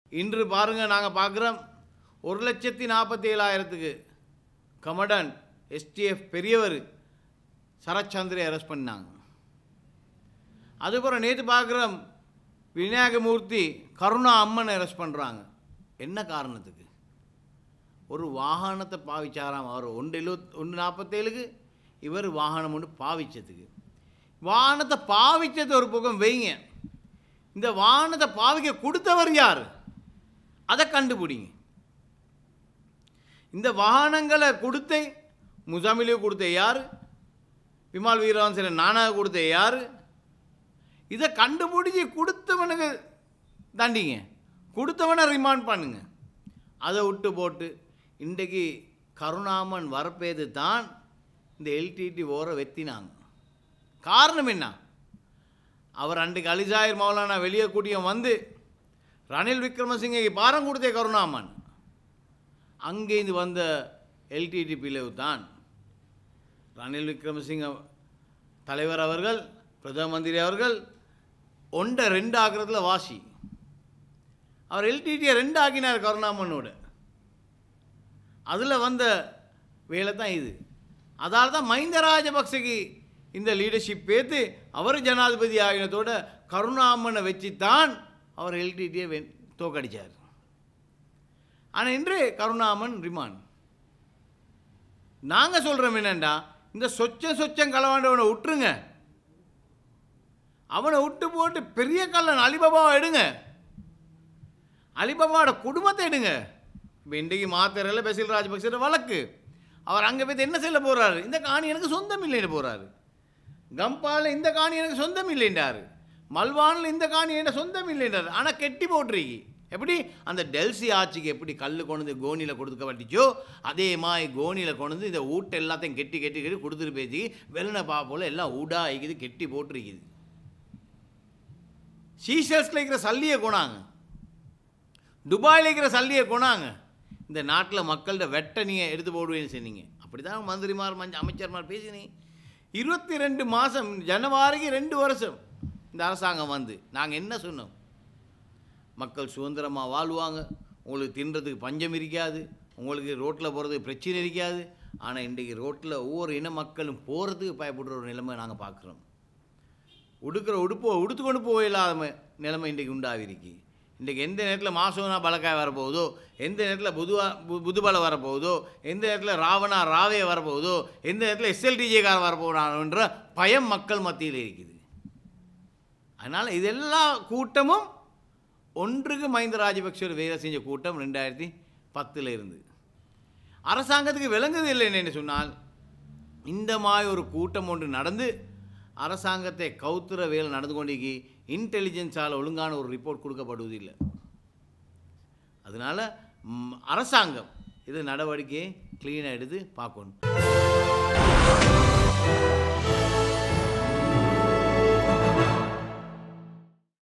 இன்று பாருங்கள் நாங்கள் பார்க்குறோம் ஒரு லட்சத்தி நாற்பத்தி ஏழாயிரத்துக்கு கமடன் எஸ்டிஎஃப் பெரியவர் சரச்சந்திரை அரெஸ்ட் பண்ணாங்க அதுக்கப்புறம் நேற்று பார்க்குறோம் விநாயகமூர்த்தி கருணா அம்மனை அரெஸ்ட் பண்ணுறாங்க என்ன காரணத்துக்கு ஒரு வாகனத்தை பாவிச்சாராம் அவர் ஒன்று எழுபத் ஒன்று நாற்பத்தேழுக்கு இவர் வாகனம் ஒன்று பாவிச்சதுக்கு வாகனத்தை பாவிச்சது ஒரு பக்கம் வைங்க இந்த வாகனத்தை பாவிக்க கொடுத்தவர் யார் அதை கண்டுபிடிங்க இந்த வாகனங்களை கொடுத்த முசாமிலியு கொடுத்த யார் விமால் வீரவன்சன் நானாக கொடுத்த யார் இதை கண்டுபிடிச்சி கொடுத்தவனுக்கு தண்டிங்க கொடுத்தவனை ரிமாண்ட் பண்ணுங்க அதை விட்டு போட்டு இன்றைக்கு கருணாமன் வரப்பேது தான் இந்த எல்டிடி ஓரை வெத்தினாங்க காரணம் என்ன அவர் அன்றைக்கு அலிஜாயிர் மௌலானா வெளியே கூட்டியம் வந்து ரணில் விக்ரமசிங்கை பாரம் கொடுத்தே கருணாமன் அங்கேருந்து வந்த எல்டிடி பிளவு தான் ரணில் விக்ரமசிங்க தலைவர் அவர்கள் பிரதம மந்திரி அவர்கள் ஒன்றை ரெண்டு ஆக்குறதுல வாசி அவர் எல்டிடியை ரெண்டு ஆக்கினார் கருணாமனோட அதில் வந்த வேலை தான் இது அதால் தான் மஹிந்த ராஜபக்சக்கு இந்த லீடர்ஷிப் பேத்து அவர் ஜனாதிபதி ஆகினத்தோட கருணாமனை வச்சு தான் அவர் எல்டிடியை வெ தோக்கடிச்சார் ஆனால் இன்று கருணாமன் ரிமாண்ட் நாங்கள் சொல்கிறோம் என்னண்டா இந்த சொச்சம் சொச்சம் களவாண்டவனை விட்டுருங்க அவனை விட்டு போட்டு பெரிய கல்லன் அலிபாபாவை எடுங்க அலிபாபாவோட குடும்பத்தை எடுங்க இப்போ இன்றைக்கு மாத்திரையில் பெசில் ராஜபக்சோட வழக்கு அவர் அங்கே போய் என்ன செய்ய போகிறாரு இந்த காணி எனக்கு சொந்தம் இல்லைன்னு போகிறாரு கம்பாவில் இந்த காணி எனக்கு சொந்தம் இல்லைன்றாரு மல்வானில் இந்த காணி என்ன சொந்தம் இல்லைன்றாரு ஆனால் கெட்டி போட்டிருக்கி எப்படி அந்த டெல்சி ஆட்சிக்கு எப்படி கல் கொண்டு வந்து கோனியில் கொடுக்க பட்டுச்சோ அதே மாதிரி கோனியில் கொண்டு வந்து இந்த ஊட்டை எல்லாத்தையும் கெட்டி கெட்டி கெட்டி கொடுத்துட்டு பேசி வெள்ளனை பா போல் எல்லாம் ஊடா ஆகிக்குது கெட்டி போட்டிருக்குது சீஷல்ஸில் இருக்கிற சல்லியை கொணாங்க துபாயில் இருக்கிற சல்லியை கொணாங்க இந்த நாட்டில் மக்கள்கிட்ட வெட்ட நீங்கள் எடுத்து போடுவேன்னு சொன்னீங்க அப்படி தான் மந்திரிமார் மஞ்ச அமைச்சர்மார் பேசினீங்க இருபத்தி ரெண்டு மாதம் ஜனவரிக்கு ரெண்டு வருஷம் இந்த அரசாங்கம் வந்து நாங்கள் என்ன சொன்னோம் மக்கள் சுதந்திரமாக வாழ்வாங்க உங்களுக்கு தின்றதுக்கு பஞ்சம் இருக்காது உங்களுக்கு ரோட்டில் போகிறதுக்கு பிரச்சனை இருக்காது ஆனால் இன்றைக்கி ரோட்டில் ஒவ்வொரு இன மக்களும் போகிறதுக்கு பயப்படுற ஒரு நிலைமை நாங்கள் பார்க்குறோம் உடுக்கிற உடுப்போ உடுத்து கொண்டு போக இல்லாத ம- நிலைமை இன்றைக்கு உண்டாகிருக்கு இன்றைக்கி எந்த நேரத்தில் மாசோனா பலக்காய் வரப்போகுதோ எந்த நேரத்தில் புதுவா பு- புதுபல வரப்போகுதோ எந்த நேரத்தில் ராவணா ராவே வரப்போகுதோ எந்த நேரத்தில் எஸ்எல்டிஜேக்கார வரப்போகிறான்ற பயம் மக்கள் மத்தியில் இருக்குது அதனால் இதெல்லா கூட்டமும் ஒன்றுக்கு மஹிந்த ராஜபக்சர் வேலை செஞ்ச கூட்டம் ரெண்டாயிரத்தி பத்தில் இருந்து அரசாங்கத்துக்கு விளங்குது இல்லைன்னு சொன்னால் இந்த மாதிரி ஒரு கூட்டம் ஒன்று நடந்து அரசாங்கத்தை கவுத்துற வேலை நடந்து கொண்டிருக்கு இன்டெலிஜென்ஸால் ஒழுங்கான ஒரு ரிப்போர்ட் கொடுக்கப்படுவதில்லை அதனால் ம், அரசாங்கம் இது நடவடிக்கையை க்ளீனாக எடுத்து பார்க்கணும்